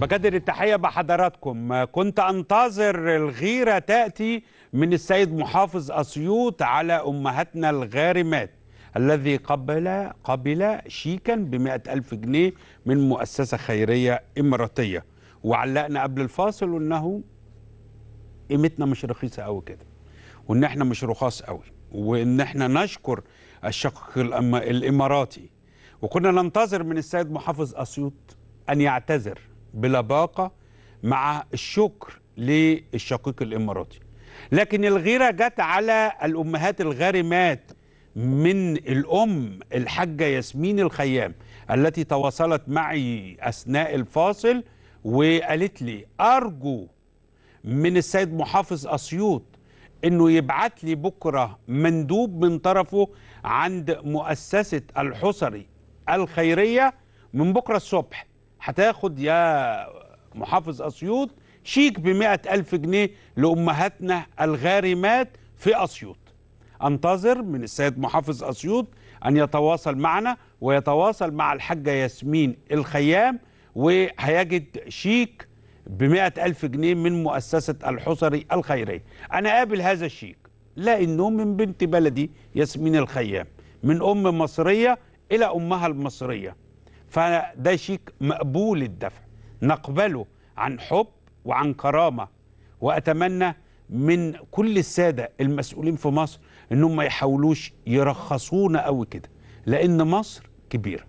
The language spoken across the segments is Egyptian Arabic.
بجدد التحية بحضراتكم كنت أنتظر الغيرة تأتي من السيد محافظ أسيوط على أمهاتنا الغارمات الذي قبل قبل شيكا بمئة ألف جنيه من مؤسسة خيرية إماراتية وعلقنا قبل الفاصل أنه قيمتنا مش رخيصة قوي كده وان احنا مش رخاص قوي وان احنا نشكر الشق الأم- الاماراتي وكنا ننتظر من السيد محافظ اسيوط ان يعتذر بلباقه مع الشكر للشقيق الاماراتي لكن الغيره جت على الامهات الغارمات من الام الحاجه ياسمين الخيام التي تواصلت معي اثناء الفاصل وقالت لي ارجو من السيد محافظ اسيوط انه يبعت لي بكره مندوب من طرفه عند مؤسسه الحصري الخيريه من بكره الصبح هتاخد يا محافظ اسيوط شيك ب ألف جنيه لامهاتنا الغارمات في اسيوط انتظر من السيد محافظ اسيوط ان يتواصل معنا ويتواصل مع الحاجه ياسمين الخيام وهيجد شيك بمئة ألف جنيه من مؤسسة الحصري الخيرية أنا قابل هذا الشيك لأنه من بنت بلدي ياسمين الخيام من أم مصرية إلى أمها المصرية فده شيك مقبول الدفع نقبله عن حب وعن كرامة وأتمنى من كل السادة المسؤولين في مصر إنهم ما يحاولوش يرخصونا قوي كده لأن مصر كبيرة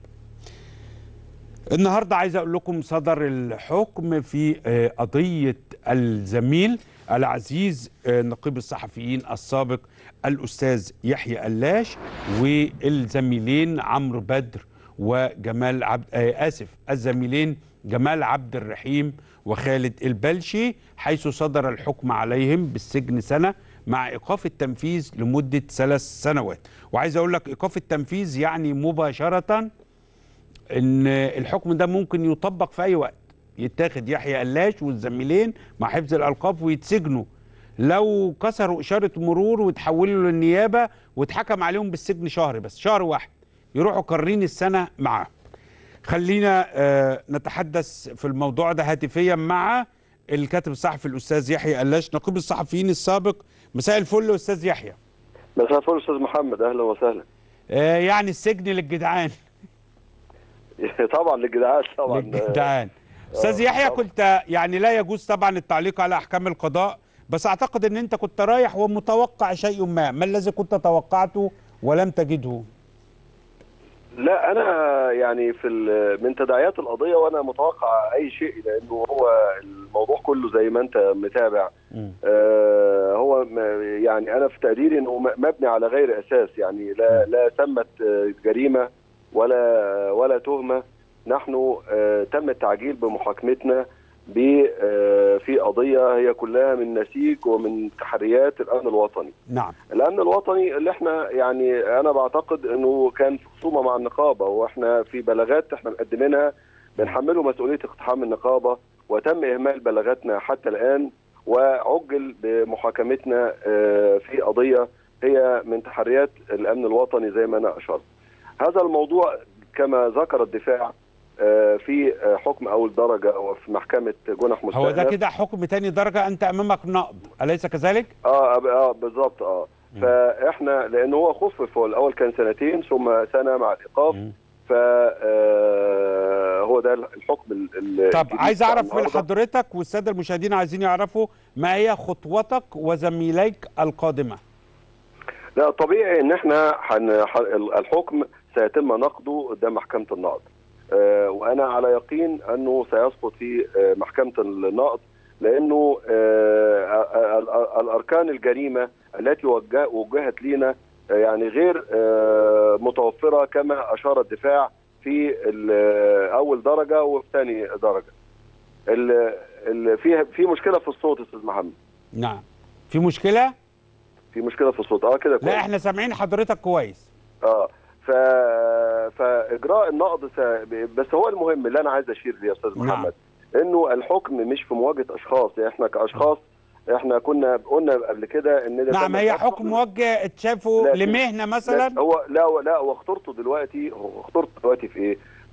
النهارده عايز اقول لكم صدر الحكم في آه، قضيه الزميل العزيز آه، نقيب الصحفيين السابق الاستاذ يحيى قلاش والزميلين عمرو بدر وجمال عبد آه، اسف الزميلين جمال عبد الرحيم وخالد البلشي حيث صدر الحكم عليهم بالسجن سنه مع ايقاف التنفيذ لمده ثلاث سنوات وعايز اقول لك ايقاف التنفيذ يعني مباشره ان الحكم ده ممكن يطبق في اي وقت يتاخد يحيى قلاش والزميلين مع حفظ الالقاب ويتسجنوا لو كسروا اشاره مرور وتحولوا للنيابه واتحكم عليهم بالسجن شهر بس شهر واحد يروحوا قارين السنه معاه خلينا آه، نتحدث في الموضوع ده هاتفيا مع الكاتب الصحفي الاستاذ يحيى قلاش نقيب الصحفيين السابق مساء الفل استاذ يحيى مساء الفل استاذ محمد اهلا وسهلا آه، يعني السجن للجدعان طبعا للجدعان طبعا للجدعان استاذ يحيى كنت يعني لا يجوز طبعا التعليق على احكام القضاء بس اعتقد ان انت كنت رايح ومتوقع شيء ما ما الذي كنت توقعته ولم تجده لا انا يعني في ال- من تداعيات القضيه وانا متوقع اي شيء لانه هو الموضوع كله زي ما انت متابع مم. آه هو م- يعني انا في تقديري انه م- مبني على غير اساس يعني لا لا تمت آه، جريمه ولا ولا تهمه نحن آه تم التعجيل بمحاكمتنا ب- آه، في قضيه هي كلها من نسيج ومن تحريات الامن الوطني نعم الامن الوطني اللي احنا يعني انا بعتقد انه كان في خصومه مع النقابه واحنا في بلاغات احنا مقدمينها بنحمله مسؤوليه اقتحام النقابه وتم اهمال بلاغاتنا حتى الان وعجل بمحاكمتنا آه، في قضيه هي من تحريات الامن الوطني زي ما انا اشرت. هذا الموضوع كما ذكر الدفاع آه، في آه، حكم اول درجه او في محكمه جنح هو ده مستأنف كده حكم تاني درجه انت امامك نقض اليس كذلك اه اه بالظبط اه مم. فاحنا لان هو خفف هو الاول كان سنتين ثم سنه مع الايقاف مم. ف آه، هو ده الحكم ال- ال- طب الجديد عايز بتاع اعرف من النهاردة. حضرتك والساده المشاهدين عايزين يعرفوا ما هي خطوتك وزميليك القادمه لا طبيعي ان احنا حن... ح- الحكم سيتم نقده قدام محكمه النقد آه، وانا على يقين انه سيسقط في آه، محكمه النقد لانه آه، ال- ال- الاركان الجريمه التي وجه- وجهت لينا آه، يعني غير آه، متوفره كما اشار الدفاع في ال- اول درجه وفي ثاني درجه. ال- ال- في في مشكله في الصوت يا استاذ محمد نعم في مشكله في مشكله في الصوت اه كده لا كويس. احنا سامعين حضرتك كويس اه ف فاجراء النقد س... بس هو المهم اللي انا عايز اشير ليه يا استاذ نعم. محمد انه الحكم مش في مواجهه اشخاص يعني احنا كاشخاص احنا كنا قلنا قبل كده ان ده نعم تم هي الحكم- حكم موجه اتشافه لكن- لمهنه مثلا لا هو لا لا هو خطورته دلوقتي هو خطورته دلوقتي في ايه؟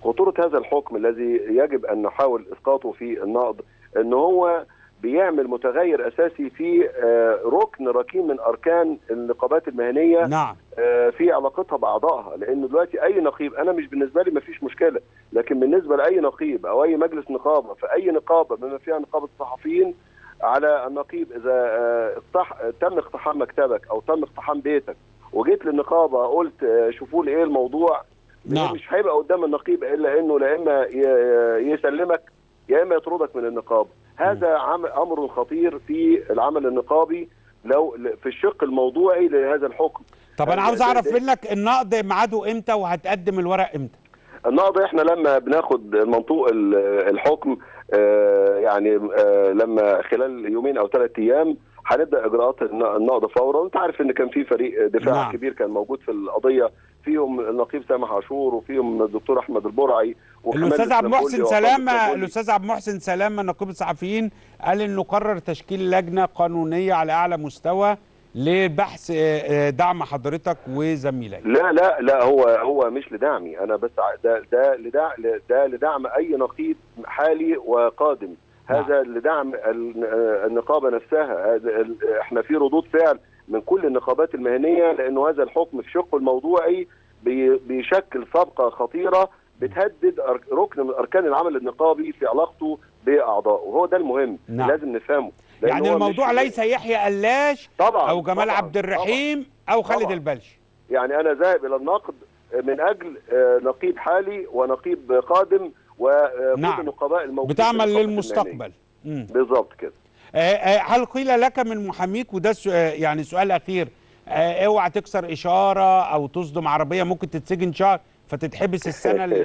خطوره هذا الحكم الذي يجب ان نحاول اسقاطه في النقض ان هو بيعمل متغير اساسي في آه، ركن ركين من اركان النقابات المهنيه نعم آه، في علاقتها باعضائها لان دلوقتي اي نقيب انا مش بالنسبه لي ما فيش مشكله لكن بالنسبه لاي نقيب او اي مجلس نقابه في اي نقابه بما فيها نقابه الصحفيين على النقيب اذا آه، اقتح... تم اقتحام مكتبك او تم اقتحام بيتك وجيت للنقابه قلت آه، شوفوا لي ايه الموضوع نعم. مش هيبقى قدام النقيب الا انه لا اما ي- يسلمك يا اما يطردك من النقابه هذا عم... امر خطير في العمل النقابي لو في الشق الموضوعي لهذا الحكم طب انا ده- عاوز ده- اعرف ده- منك النقد ميعاده امتى وهتقدم الورق امتى النقض احنا لما بناخد منطوق ال- الحكم آه، يعني آه، لما خلال يومين او ثلاث ايام هنبدا اجراءات الن- النقض فورا وانت عارف ان كان في فريق دفاع نعم. نعم. كبير كان موجود في القضيه فيهم النقيب سامح عاشور وفيهم الدكتور احمد البرعي وكمال الاستاذ عبد الإسلام المحسن كلي وعصام سلامه الكابولي. الاستاذ عبد المحسن سلامه نقيب الصحفيين قال انه قرر تشكيل لجنه قانونيه على اعلى مستوى لبحث آه، آه، دعم حضرتك وزميلك لا لا لا هو هو مش لدعمي انا بس ع- ده ده لدعم ده لدعم اي نقيب حالي وقادم نعم. هذا لدعم ال- النقابه نفسها هذا ال- احنا في ردود فعل من كل النقابات المهنيه لانه هذا الحكم في شقه الموضوعي بي- بيشكل سابقه خطيره بتهدد أر- ركن من اركان العمل النقابي في علاقته باعضائه وهو ده المهم نعم. لازم نفهمه لأن يعني هو الموضوع مش- ليس يحيى قلاش طبعا او جمال طبعاً، عبد الرحيم او خالد طبعاً. البلشي يعني انا ذاهب الى النقد من اجل آه، نقيب حالي ونقيب قادم وكل نعم. النقباء الموجودين في بتعمل النقابة المهنية. للمستقبل مم. بالظبط كده آه، آه، هل قيل لك من محاميك وده سو- آه، يعني سؤال اخير آه، اوعى تكسر اشاره او تصدم عربيه ممكن تتسجن شهر فتتحبس السنه اللي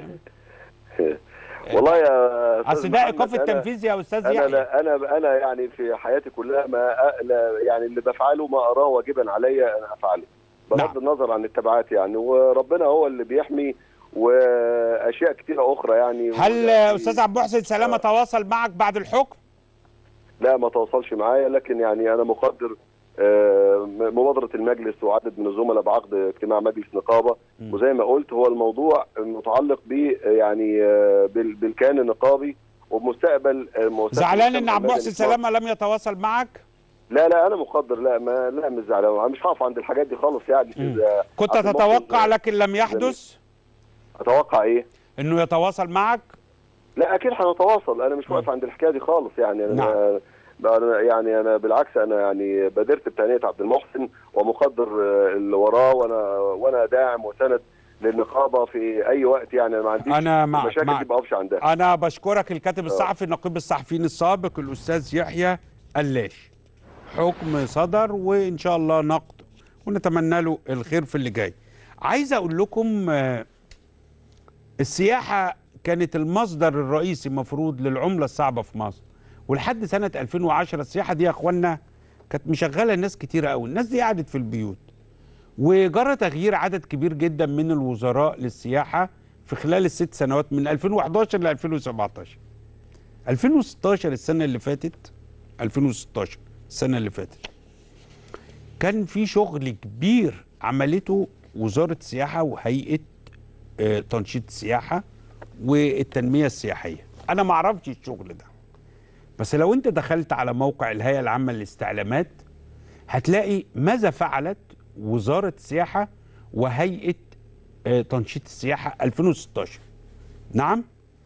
والله يا أستاذ اصل ده محمد، ايقاف أنا- التنفيذ يا استاذ انا يحيى لا انا انا يعني في حياتي كلها ما أ- لا يعني اللي بفعله ما اراه واجبا عليا انا افعله بغض نعم. النظر عن التبعات يعني وربنا هو اللي بيحمي واشياء كتيره اخرى يعني هل آه، استاذ عبد المحسن سلامه تواصل معك بعد الحكم لا ما تواصلش معايا لكن يعني انا مقدر آه، مبادره المجلس وعدد من الزملاء بعقد اجتماع مجلس نقابه مم. وزي ما قلت هو الموضوع متعلق ب يعني آه، بال- بالكيان النقابي وبمستقبل آه، مؤسسة زعلان ان المجتمع عبد المحسن المدني في مصر. سلامه لم يتواصل معك لا لا انا مقدر لا ما لا مش زعلان أنا مش هقف عند الحاجات دي خالص يعني مم. إذا كنت عبد المحسن- تتوقع لكن لم يحدث اتوقع ايه انه يتواصل معك لا اكيد هنتواصل انا مش واقف عند الحكايه دي خالص يعني انا نعم. أنا يعني انا بالعكس انا يعني بادرت بتهنئه عبد المحسن ومقدر آه، اللي وراه وانا وانا داعم وسند للنقابه في اي وقت يعني انا ما عنديش أنا معك- المشاكل معك. دي ما بقفش عندها انا بشكرك الكاتب الصحفي نقيب الصحفيين السابق الاستاذ يحيى قلاش حكم صدر وان شاء الله نقد ونتمنى له الخير في اللي جاي عايز اقول لكم آه، السياحه كانت المصدر الرئيسي مفروض للعمله الصعبه في مصر ولحد سنه 2010 السياحه دي يا اخوانا كانت مشغله ناس كتيره قوي الناس دي قعدت في البيوت وجرى تغيير عدد كبير جدا من الوزراء للسياحه في خلال الست سنوات من 2011 ل 2017 2016 السنه اللي فاتت 2016 السنه اللي فاتت كان في شغل كبير عملته وزاره السياحه وهيئه آه، تنشيط السياحه والتنميه السياحيه انا ما اعرفش الشغل ده بس لو انت دخلت على موقع الهيئه العامه للاستعلامات هتلاقي ماذا فعلت وزاره السياحه وهيئه آه، تنشيط السياحه 2016 نعم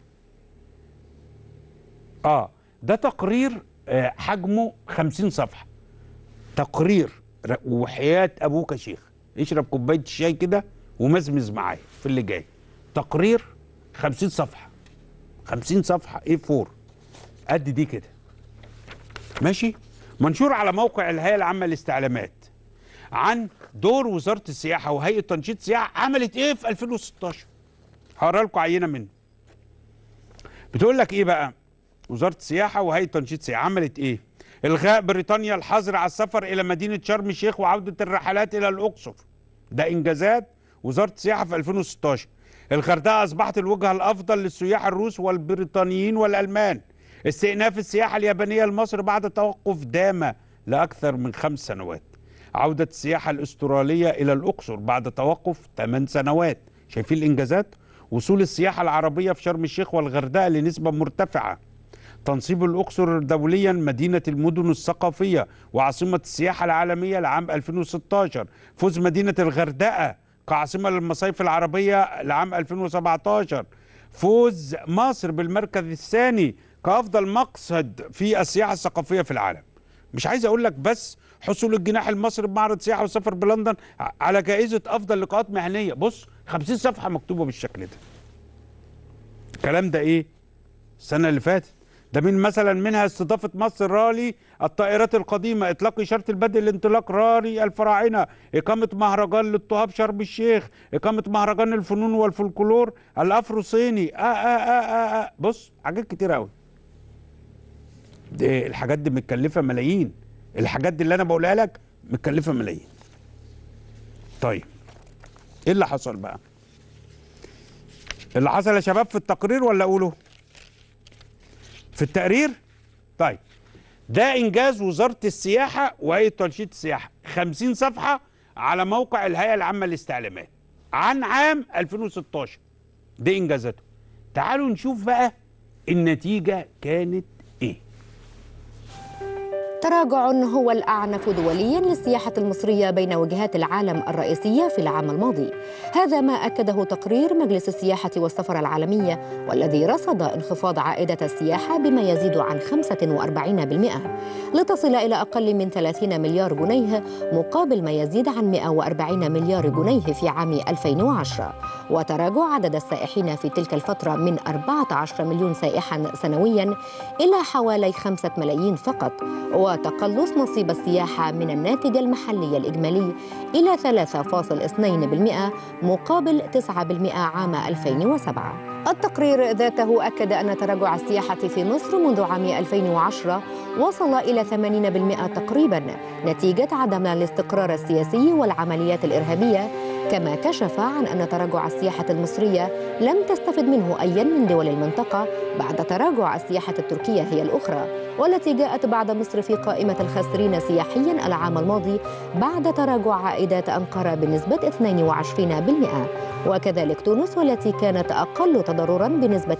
اه ده تقرير آه، حجمه 50 صفحه تقرير ر- وحياه ابوك يا شيخ اشرب كوبايه الشاي كده ومزمز معايا في اللي جاي تقرير 50 صفحه 50 صفحه ايه 4 قد دي كده ماشي منشور على موقع الهيئه العامه للاستعلامات عن دور وزاره السياحه وهيئه تنشيط السياحه عملت ايه في 2016 هقرا لكم عينه منه بتقول لك ايه بقى وزاره السياحه وهيئه تنشيط السياحه عملت ايه الغاء بريطانيا الحظر على السفر الى مدينه شرم الشيخ وعوده الرحلات الى الاقصر ده انجازات وزاره السياحه في 2016 الغردقه اصبحت الوجهه الافضل للسياح الروس والبريطانيين والالمان استئناف السياحه اليابانيه لمصر بعد توقف دام لاكثر من خمس سنوات عوده السياحه الاستراليه الى الاقصر بعد توقف ثمان سنوات شايفين الانجازات وصول السياحة العربية في شرم الشيخ والغردقة لنسبة مرتفعة تنصيب الأقصر دوليا مدينة المدن الثقافية وعاصمة السياحة العالمية لعام 2016 فوز مدينة الغردقة كعاصمة للمصايف العربية لعام 2017 فوز مصر بالمركز الثاني كأفضل مقصد في السياحة الثقافية في العالم مش عايز أقول لك بس حصول الجناح المصري بمعرض سياحة وسفر بلندن على جائزة أفضل لقاءات مهنية بص 50 صفحة مكتوبة بالشكل ده الكلام ده إيه السنة اللي فاتت ده من مثلا منها استضافة مصر رالي الطائرات القديمة إطلاق إشارة البدء الانطلاق رالي الفراعنة إقامة مهرجان للطهاب شرم الشيخ إقامة مهرجان الفنون والفولكلور الأفرو صيني آه آه آه آه آه. بص حاجات كتير أوي دي الحاجات دي متكلفة ملايين الحاجات دي اللي أنا بقولها لك متكلفة ملايين طيب إيه اللي حصل بقى اللي حصل يا شباب في التقرير ولا أقوله في التقرير طيب ده انجاز وزاره السياحه وهيئه تنشيط السياحه 50 صفحه على موقع الهيئه العامه للاستعلامات عن عام 2016 دي انجازاته تعالوا نشوف بقى النتيجه كانت ايه تراجع هو الأعنف دوليا للسياحة المصرية بين وجهات العالم الرئيسية في العام الماضي هذا ما أكده تقرير مجلس السياحة والسفر العالمية والذي رصد انخفاض عائدة السياحة بما يزيد عن 45% لتصل إلى أقل من 30 مليار جنيه مقابل ما يزيد عن 140 مليار جنيه في عام 2010 وتراجع عدد السائحين في تلك الفترة من 14 مليون سائحا سنويا إلى حوالي 5 ملايين فقط وتقلص نصيب السياحة من الناتج المحلي الإجمالي إلى 3.2% مقابل 9% عام 2007 التقرير ذاته أكد أن تراجع السياحة في مصر منذ عام 2010 وصل إلى 80% تقريبا نتيجة عدم الاستقرار السياسي والعمليات الإرهابية كما كشف عن أن تراجع السياحة المصرية لم تستفد منه أي من دول المنطقة بعد تراجع السياحة التركية هي الأخرى والتي جاءت بعد مصر في قائمة الخاسرين سياحيا العام الماضي بعد تراجع عائدات أنقرة بنسبة 22% وكذلك تونس والتي كانت أقل تضررا بنسبة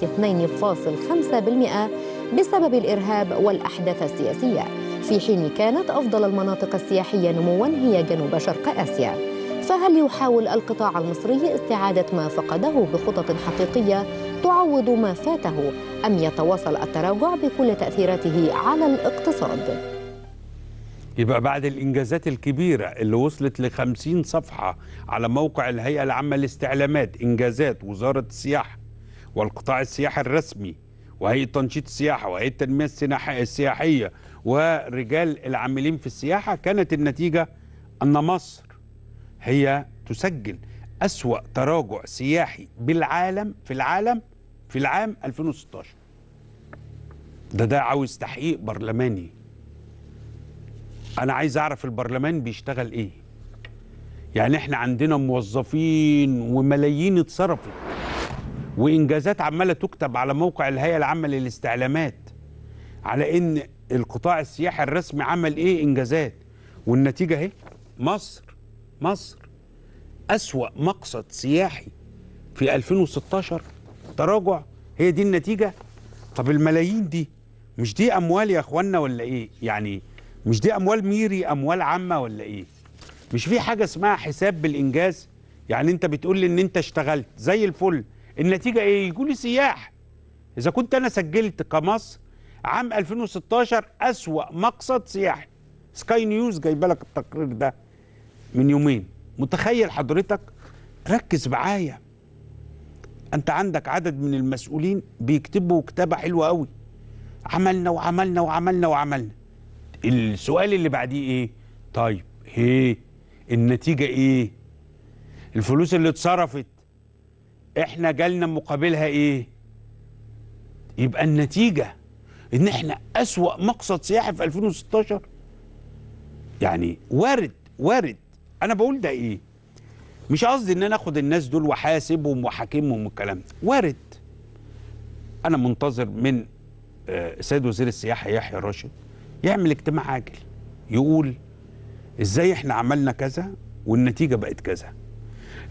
2.5% بسبب الإرهاب والأحداث السياسية في حين كانت أفضل المناطق السياحية نموا هي جنوب شرق آسيا فهل يحاول القطاع المصري استعادة ما فقده بخطط حقيقية تعوض ما فاته أم يتواصل التراجع بكل تأثيراته على الاقتصاد؟ يبقى بعد الإنجازات الكبيرة اللي وصلت ل 50 صفحة على موقع الهيئة العامة للاستعلامات إنجازات وزارة السياحة والقطاع السياحي الرسمي وهيئة تنشيط السياحة وهيئة التنمية السياحية ورجال العاملين في السياحة كانت النتيجة أن مصر هي تسجل أسوأ تراجع سياحي بالعالم في العالم في العام 2016 ده ده عاوز تحقيق برلماني أنا عايز أعرف البرلمان بيشتغل إيه يعني إحنا عندنا موظفين وملايين اتصرفت وإنجازات عمالة تكتب على موقع الهيئة العامة للاستعلامات على إن القطاع السياحي الرسمي عمل إيه إنجازات والنتيجة أهي مصر مصر أسوأ مقصد سياحي في 2016 تراجع هي دي النتيجة طب الملايين دي مش دي أموال يا أخوانا ولا إيه يعني مش دي أموال ميري أموال عامة ولا إيه مش في حاجة اسمها حساب بالإنجاز يعني أنت بتقول لي إن أنت اشتغلت زي الفل النتيجة إيه يقول لي سياح إذا كنت أنا سجلت كمصر عام 2016 أسوأ مقصد سياحي سكاي نيوز جايبه لك التقرير ده من يومين متخيل حضرتك ركز معايا انت عندك عدد من المسؤولين بيكتبوا كتابه حلوه قوي عملنا وعملنا وعملنا وعملنا السؤال اللي بعديه ايه طيب هي النتيجه ايه الفلوس اللي اتصرفت احنا جالنا مقابلها ايه يبقى النتيجه ان احنا اسوا مقصد سياحي في 2016 يعني وارد وارد انا بقول ده ايه مش قصدي ان انا اخد الناس دول واحاسبهم واحاكمهم والكلام ده وارد انا منتظر من السيد وزير السياحه يحيى راشد يعمل اجتماع عاجل يقول ازاي احنا عملنا كذا والنتيجه بقت كذا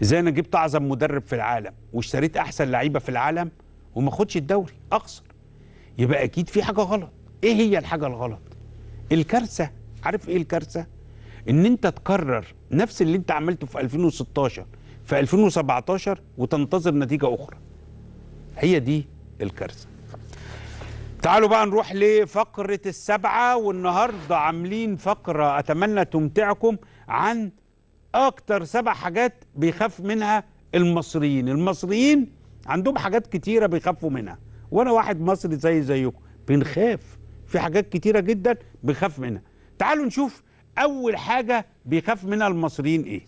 ازاي انا جبت اعظم مدرب في العالم واشتريت احسن لعيبه في العالم وما اخدش الدوري اخسر يبقى اكيد في حاجه غلط ايه هي الحاجه الغلط الكارثه عارف ايه الكارثه ان انت تكرر نفس اللي انت عملته في 2016 في 2017 وتنتظر نتيجه اخرى هي دي الكارثه تعالوا بقى نروح لفقرة السبعة والنهاردة عاملين فقرة أتمنى تمتعكم عن أكتر سبع حاجات بيخاف منها المصريين المصريين عندهم حاجات كتيرة بيخافوا منها وأنا واحد مصري زي زيكم بنخاف في حاجات كتيرة جدا بنخاف منها تعالوا نشوف أول حاجة بيخاف منها المصريين إيه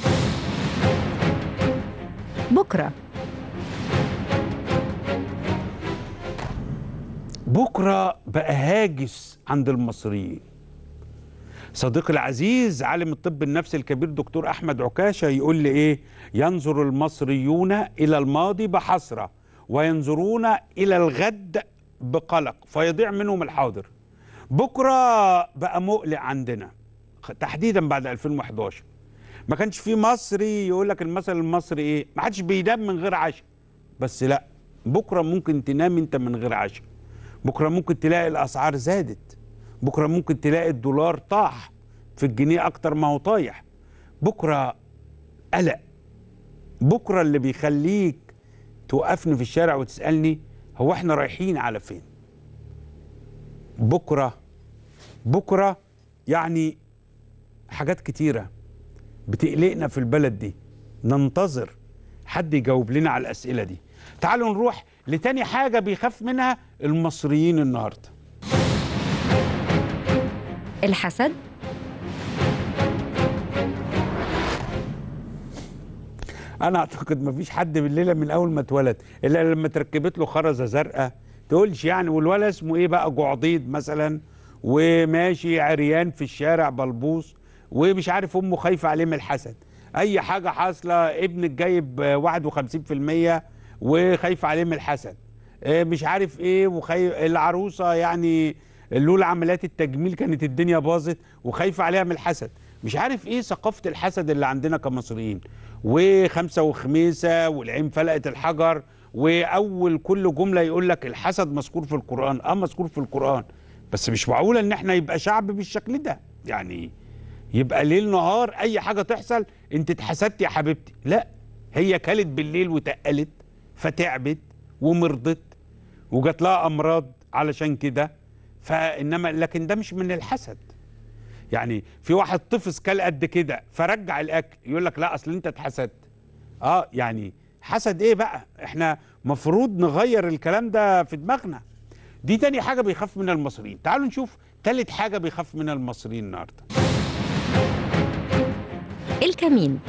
بكرة بكرة بقى هاجس عند المصريين صديقي العزيز عالم الطب النفسي الكبير دكتور أحمد عكاشة يقول لي إيه ينظر المصريون إلى الماضي بحسرة وينظرون إلى الغد بقلق فيضيع منهم الحاضر بكرة بقى مقلق عندنا تحديدا بعد 2011 ما كانش في مصري يقول لك المثل المصري ايه ما حدش بينام من غير عشاء بس لا بكره ممكن تنام انت من غير عشاء بكره ممكن تلاقي الاسعار زادت بكره ممكن تلاقي الدولار طاح في الجنيه اكتر ما هو طايح بكره قلق بكره اللي بيخليك توقفني في الشارع وتسالني هو احنا رايحين على فين بكره بكره يعني حاجات كتيره بتقلقنا في البلد دي ننتظر حد يجاوب لنا على الاسئله دي تعالوا نروح لتاني حاجه بيخاف منها المصريين النهارده الحسد انا اعتقد مفيش حد بالليله من اول ما اتولد الا لما تركبت له خرزه زرقاء تقولش يعني والولد اسمه ايه بقى جعضيد مثلا وماشي عريان في الشارع بلبوس ومش عارف امه خايفه عليه من الحسد اي حاجه حاصله ابنك جايب آه، 51% وخايفه عليه من الحسد آه، مش عارف ايه وخايف العروسه يعني لولا عمليات التجميل كانت الدنيا باظت وخايفه عليها من الحسد مش عارف ايه ثقافه الحسد اللي عندنا كمصريين وخمسه وخميسه والعين فلقت الحجر واول كل جمله يقول لك الحسد مذكور في القران اه مذكور في القران بس مش معقوله ان احنا يبقى شعب بالشكل ده يعني يبقى ليل نهار اي حاجه تحصل انت اتحسدت يا حبيبتي لا هي كلت بالليل وتقلت فتعبت ومرضت وجات لها امراض علشان كده فانما لكن ده مش من الحسد يعني في واحد طفس كل قد كده فرجع الاكل يقول لك لا اصل انت اتحسدت اه يعني حسد ايه بقى احنا مفروض نغير الكلام ده في دماغنا دي تاني حاجه بيخاف منها المصريين تعالوا نشوف تالت حاجه بيخاف منها المصريين النهارده الكمين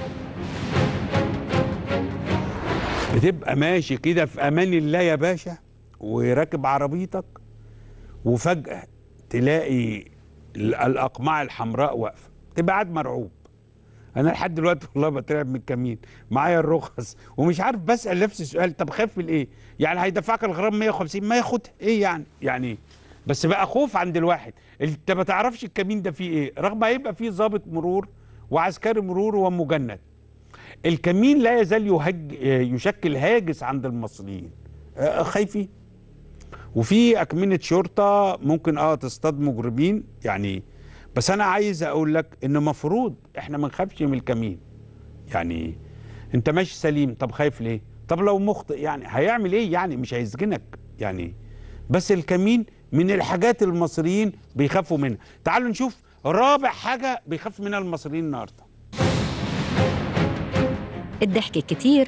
بتبقى ماشي كده في امان الله يا باشا وراكب عربيتك وفجاه تلاقي ال- الاقماع الحمراء واقفه تبقى قاعد مرعوب انا لحد دلوقتي والله بترعب من الكمين معايا الرخص ومش عارف بسال نفسي سؤال طب خاف من ايه يعني هيدفعك الغرام 150 ما ياخدها ايه يعني يعني بس بقى خوف عند الواحد انت ما تعرفش الكمين ده فيه ايه رغم هيبقى فيه ضابط مرور وعسكري مرور ومجند الكمين لا يزال يهج يشكل هاجس عند المصريين آه، خايفين وفي أكمنة شرطة ممكن اه تصطاد مجرمين يعني بس أنا عايز أقول لك إن مفروض إحنا ما نخافش من الكمين يعني أنت ماشي سليم طب خايف ليه؟ طب لو مخطئ يعني هيعمل إيه يعني مش هيسجنك يعني بس الكمين من الحاجات المصريين بيخافوا منها تعالوا نشوف رابع حاجة بيخاف منها المصريين النهارده الضحك الكتير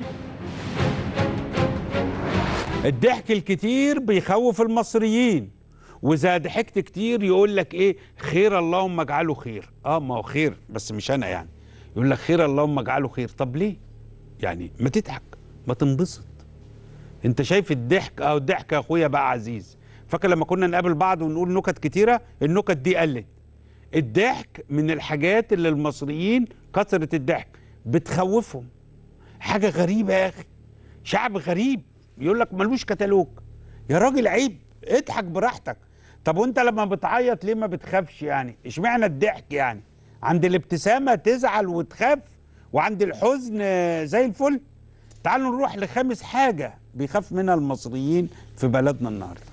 الضحك الكتير بيخوف المصريين واذا ضحكت كتير يقول لك ايه خير اللهم اجعله خير اه ما هو خير بس مش انا يعني يقول لك خير اللهم اجعله خير طب ليه يعني ما تضحك ما تنبسط انت شايف الضحك اه الضحك يا اخويا بقى عزيز فاكر لما كنا نقابل بعض ونقول نكت كتيره النكت دي قلت الضحك من الحاجات اللي المصريين كثره الضحك بتخوفهم حاجه غريبه يا اخي شعب غريب يقول لك ملوش كتالوج يا راجل عيب اضحك براحتك طب وانت لما بتعيط ليه ما بتخافش يعني اشمعنى الضحك يعني عند الابتسامه تزعل وتخاف وعند الحزن آه، زي الفل تعالوا نروح لخامس حاجه بيخاف منها المصريين في بلدنا النهارده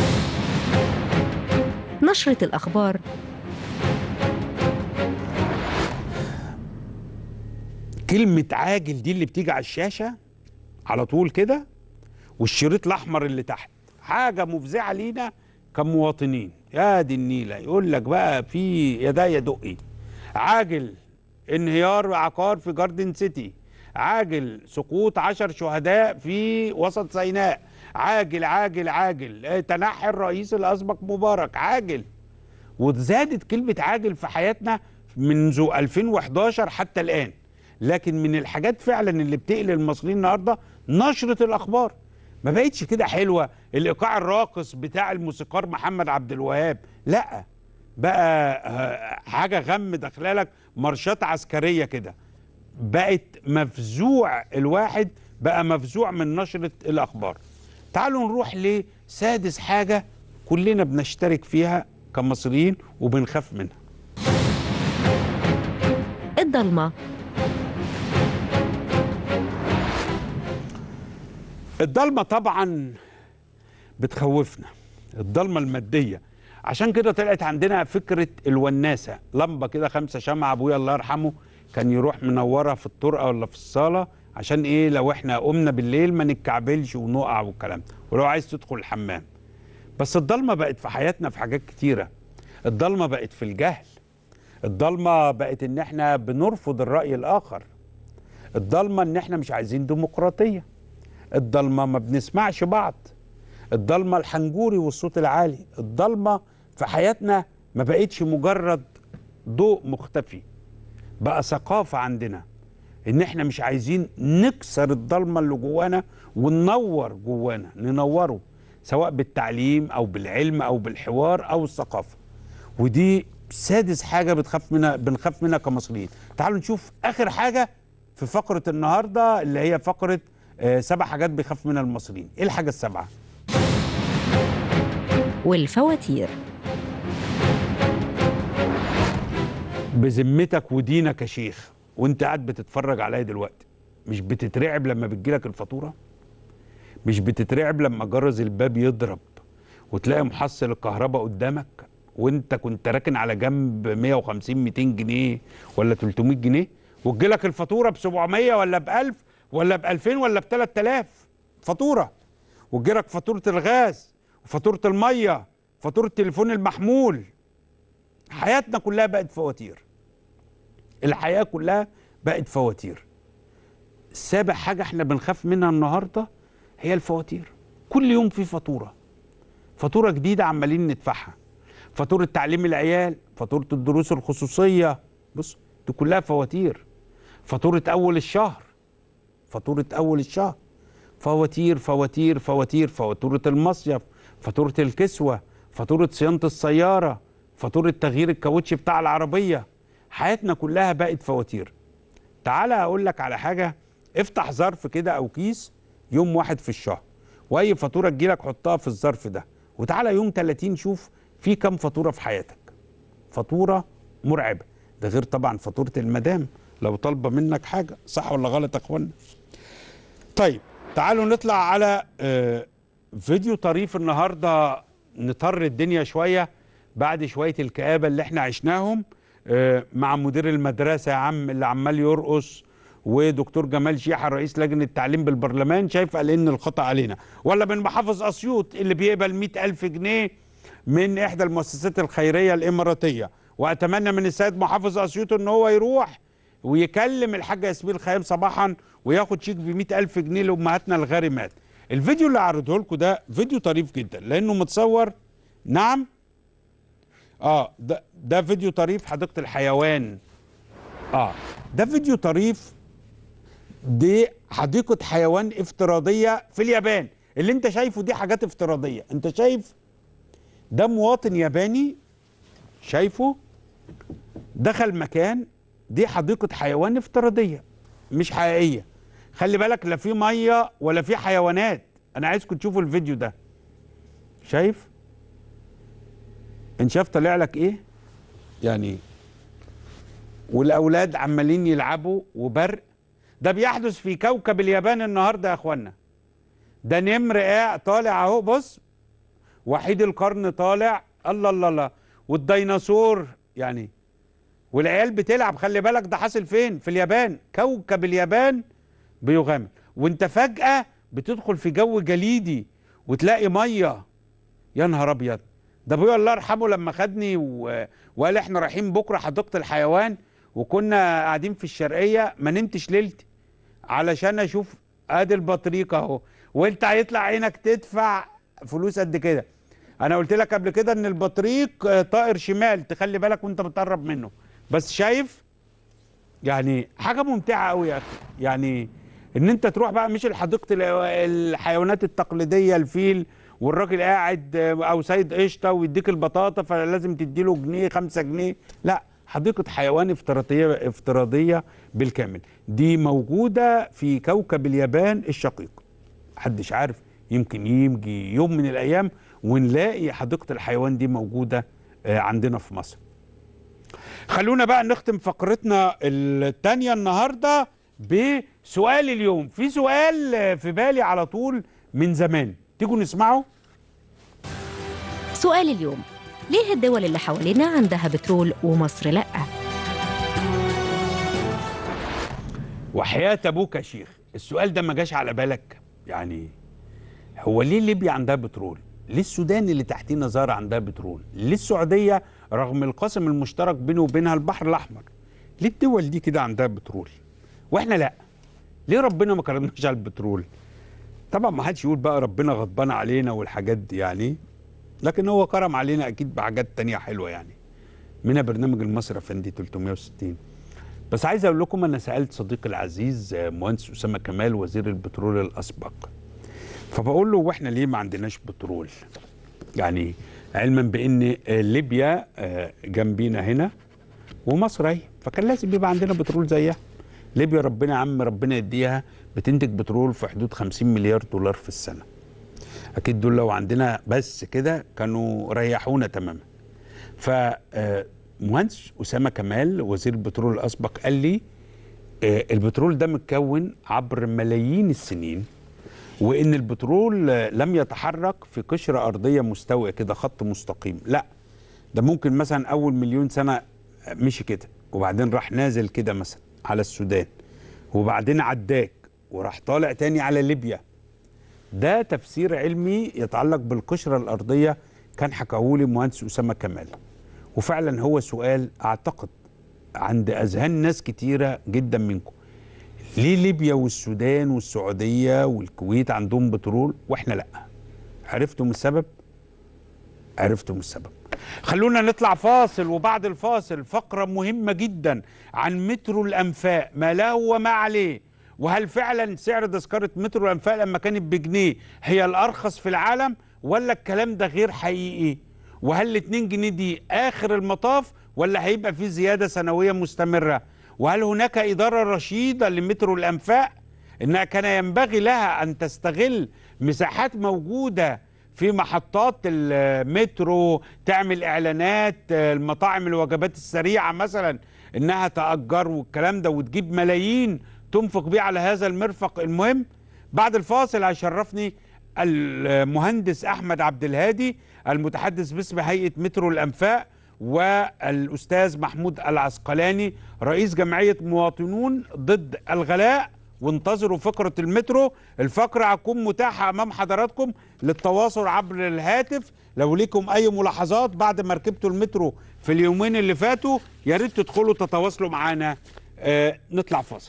نشرة الأخبار كلمة عاجل دي اللي بتيجي على الشاشة على طول كده والشريط الأحمر اللي تحت حاجة مفزعة لينا كمواطنين يا دي النيلة يقول لك بقى في يا ده يا دقي عاجل انهيار عقار في جاردن سيتي عاجل سقوط عشر شهداء في وسط سيناء عاجل عاجل عاجل اه، تنحي الرئيس الأسبق مبارك عاجل وزادت كلمة عاجل في حياتنا منذ 2011 حتى الآن لكن من الحاجات فعلا اللي بتقلق المصريين النهارده نشرة الأخبار ما بقتش كده حلوة الإيقاع الراقص بتاع الموسيقار محمد عبد الوهاب لا بقى آه، حاجة غم داخلالك مارشات عسكرية كده بقت مفزوع الواحد بقى مفزوع من نشرة الأخبار تعالوا نروح لسادس حاجة كلنا بنشترك فيها كمصريين وبنخاف منها الضلمة الضلمة طبعا بتخوفنا الضلمة المادية عشان كده طلعت عندنا فكرة الوناسة لمبة كده خمسة شمعة أبويا الله يرحمه كان يروح منورة في الطرقة ولا في الصالة عشان إيه لو إحنا قمنا بالليل ما نتكعبلش ونقع والكلام ده ولو عايز تدخل الحمام بس الضلمة بقت في حياتنا في حاجات كتيرة الضلمة بقت في الجهل الضلمة بقت إن إحنا بنرفض الرأي الآخر الضلمة إن إحنا مش عايزين ديمقراطية الضلمة ما بنسمعش بعض الضلمة الحنجوري والصوت العالي الضلمة في حياتنا ما بقتش مجرد ضوء مختفي بقى ثقافة عندنا ان احنا مش عايزين نكسر الضلمة اللي جوانا وننور جوانا ننوره سواء بالتعليم او بالعلم او بالحوار او الثقافة ودي سادس حاجة بتخاف منها بنخاف منها كمصريين تعالوا نشوف اخر حاجة في فقرة النهاردة اللي هي فقرة آه، سبع حاجات بيخاف منها المصريين ايه الحاجة السبعة والفواتير بذمتك ودينك يا شيخ وانت قاعد بتتفرج عليا دلوقتي مش بتترعب لما بتجيلك الفاتوره مش بتترعب لما جرس الباب يضرب وتلاقي محصل الكهرباء قدامك وانت كنت راكن على جنب 150 200 جنيه ولا 300 جنيه وتجيلك الفاتوره ب 700 ولا ب 1000 ولا ب 2000 ولا ب 3000 فاتوره وتجيلك فاتوره الغاز وفاتوره الميه فاتوره التليفون المحمول حياتنا كلها بقت فواتير الحياة كلها بقت فواتير سابع حاجة احنا بنخاف منها النهاردة هي الفواتير كل يوم في فاتورة فاتورة جديدة عمالين ندفعها فاتورة تعليم العيال فاتورة الدروس الخصوصية بص دي كلها فواتير فاتورة أول الشهر فاتورة أول الشهر فواتير فواتير فواتير فاتورة المصيف فاتورة الكسوة فاتورة صيانة السيارة فاتورة تغيير الكاوتش بتاع العربية حياتنا كلها بقت فواتير تعالى أقول لك على حاجة افتح ظرف كده أو كيس يوم واحد في الشهر وأي فاتورة تجيلك حطها في الظرف ده وتعالى يوم 30 شوف في كام فاتورة في حياتك فاتورة مرعبة ده غير طبعا فاتورة المدام لو طالبة منك حاجة صح ولا غلط يا اخوانا طيب تعالوا نطلع على آه، فيديو طريف النهارده نطر الدنيا شويه بعد شويه الكآبه اللي احنا عشناهم آه، مع مدير المدرسه يا عم اللي عمال يرقص ودكتور جمال شيحه رئيس لجنه التعليم بالبرلمان شايف قال ان الخطا علينا ولا من محافظ اسيوط اللي بيقبل مئة ألف جنيه من احدى المؤسسات الخيريه الاماراتيه واتمنى من السيد محافظ اسيوط ان هو يروح ويكلم الحاجه ياسمين خيام صباحا وياخد شيك ب ألف جنيه لامهاتنا الغارمات الفيديو اللي عرضه لكم ده فيديو طريف جدا لانه متصور نعم اه ده ده فيديو طريف حديقه الحيوان اه ده فيديو طريف دي حديقه حيوان افتراضيه في اليابان اللي انت شايفه دي حاجات افتراضيه انت شايف ده مواطن ياباني شايفه دخل مكان دي حديقه حيوان افتراضيه مش حقيقيه خلي بالك لا في ميه ولا في حيوانات انا عايزكم تشوفوا الفيديو ده شايف انت شايف طالع لك ايه يعني والاولاد عمالين يلعبوا وبرق ده بيحدث في كوكب اليابان النهارده يا اخوانا ده نمر قاع طالع اهو بص وحيد القرن طالع الله الله الله والديناصور يعني والعيال بتلعب خلي بالك ده حاصل فين في اليابان كوكب اليابان بيغامر وانت فجأة بتدخل في جو جليدي وتلاقي مية يا نهار ابيض ده ابويا الله يرحمه لما خدني و... وقال احنا رايحين بكره حديقه الحيوان وكنا قاعدين في الشرقيه ما نمتش ليلتي علشان اشوف ادي البطريق اهو وانت هيطلع عينك تدفع فلوس قد كده انا قلت لك قبل كده ان البطريق آه، طائر شمال تخلي بالك وانت بتقرب منه بس شايف يعني حاجه ممتعه قوي يا اخي يعني ان انت تروح بقى مش الحديقه ال- الحيوانات التقليديه الفيل والراجل قاعد آه، او سيد قشطه ويديك البطاطا فلازم تديله جنيه خمسة جنيه لا حديقه حيوان افتراضيه افتراضيه بالكامل دي موجوده في كوكب اليابان الشقيق محدش عارف يمكن يجي يوم من الايام ونلاقي حديقه الحيوان دي موجوده آه، عندنا في مصر خلونا بقى نختم فقرتنا التانية النهاردة بسؤال اليوم في سؤال آه، في بالي على طول من زمان تيجوا نسمعه سؤال اليوم ليه الدول اللي حوالينا عندها بترول ومصر لأ؟ وحياة ابوك يا شيخ السؤال ده ما جاش على بالك يعني هو ليه ليبيا عندها بترول ليه السودان اللي تحتينا زار عندها بترول ليه السعودية رغم القسم المشترك بينه وبينها البحر الأحمر ليه الدول دي كده عندها بترول واحنا لا ليه ربنا ما كرمناش على البترول طبعا ما حدش يقول بقى ربنا غضبان علينا والحاجات دي يعني لكن هو كرم علينا اكيد بحاجات تانية حلوة يعني منها برنامج المصري افندي 360 بس عايز اقول لكم انا سالت صديقي العزيز آه، مهندس اسامه كمال وزير البترول الاسبق فبقول له واحنا ليه ما عندناش بترول يعني علما بان آه، ليبيا آه، جنبينا هنا ومصر اهي فكان لازم يبقى عندنا بترول زيها ليبيا ربنا يا عم ربنا يديها بتنتج بترول في حدود 50 مليار دولار في السنه اكيد دول لو عندنا بس كده كانوا ريحونا تماما فمهندس اسامه كمال وزير البترول الاسبق قال لي آه، البترول ده متكون عبر ملايين السنين وان البترول آه، لم يتحرك في قشره ارضيه مستويه كده خط مستقيم لا ده ممكن مثلا اول مليون سنه آه، مشي كده وبعدين راح نازل كده مثلا على السودان وبعدين عداك وراح طالع تاني على ليبيا ده تفسير علمي يتعلق بالقشره الارضيه كان حكاهولي مهندس اسامه كمال وفعلا هو سؤال اعتقد عند اذهان ناس كتيره جدا منكم ليه ليبيا والسودان والسعوديه والكويت عندهم بترول واحنا لا عرفتم السبب عرفتم السبب خلونا نطلع فاصل وبعد الفاصل فقرة مهمة جدا عن مترو الأنفاق ما له وما عليه وهل فعلا سعر تذكرة مترو الأنفاق لما كانت بجنيه هي الأرخص في العالم ولا الكلام ده غير حقيقي وهل الاتنين جنيه دي آخر المطاف ولا هيبقى في زيادة سنوية مستمرة وهل هناك إدارة رشيدة لمترو الأنفاق إنها كان ينبغي لها أن تستغل مساحات موجودة في محطات المترو تعمل اعلانات المطاعم الوجبات السريعه مثلا انها تاجر والكلام ده وتجيب ملايين تنفق بيه على هذا المرفق المهم بعد الفاصل هيشرفني المهندس احمد عبد الهادي المتحدث باسم هيئه مترو الانفاق والاستاذ محمود العسقلاني رئيس جمعيه مواطنون ضد الغلاء وانتظروا فقرة المترو الفقرة هتكون متاحة أمام حضراتكم للتواصل عبر الهاتف لو ليكم أي ملاحظات بعد ما ركبتوا المترو في اليومين اللي فاتوا يا ريت تدخلوا تتواصلوا معانا آه نطلع فاصل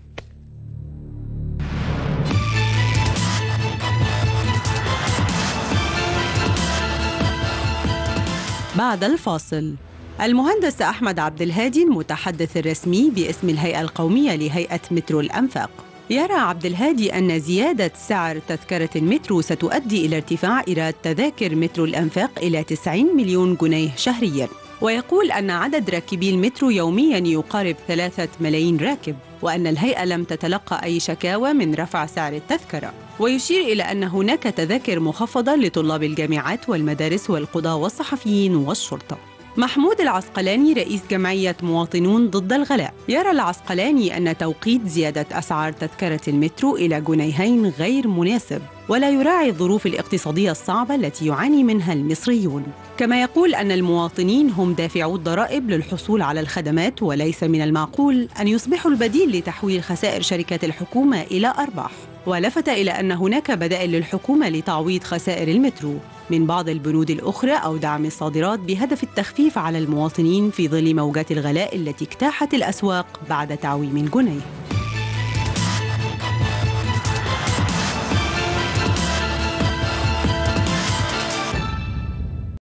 بعد الفاصل المهندس أحمد عبد الهادي المتحدث الرسمي باسم الهيئة القومية لهيئة مترو الأنفاق يرى عبد الهادي أن زيادة سعر تذكرة المترو ستؤدي إلى ارتفاع إيراد تذاكر مترو الأنفاق إلى 90 مليون جنيه شهرياً ويقول أن عدد راكبي المترو يومياً يقارب ثلاثة ملايين راكب وأن الهيئة لم تتلقى أي شكاوى من رفع سعر التذكرة ويشير إلى أن هناك تذاكر مخفضة لطلاب الجامعات والمدارس والقضاة والصحفيين والشرطة محمود العسقلاني رئيس جمعية مواطنون ضد الغلاء يرى العسقلاني أن توقيت زيادة أسعار تذكرة المترو إلى جنيهين غير مناسب ولا يراعي الظروف الاقتصادية الصعبة التي يعاني منها المصريون كما يقول أن المواطنين هم دافعو الضرائب للحصول على الخدمات وليس من المعقول أن يصبحوا البديل لتحويل خسائر شركات الحكومة إلى أرباح ولفت إلى أن هناك بدائل للحكومة لتعويض خسائر المترو من بعض البنود الأخرى أو دعم الصادرات بهدف التخفيف على المواطنين في ظل موجات الغلاء التي اجتاحت الأسواق بعد تعويم الجنيه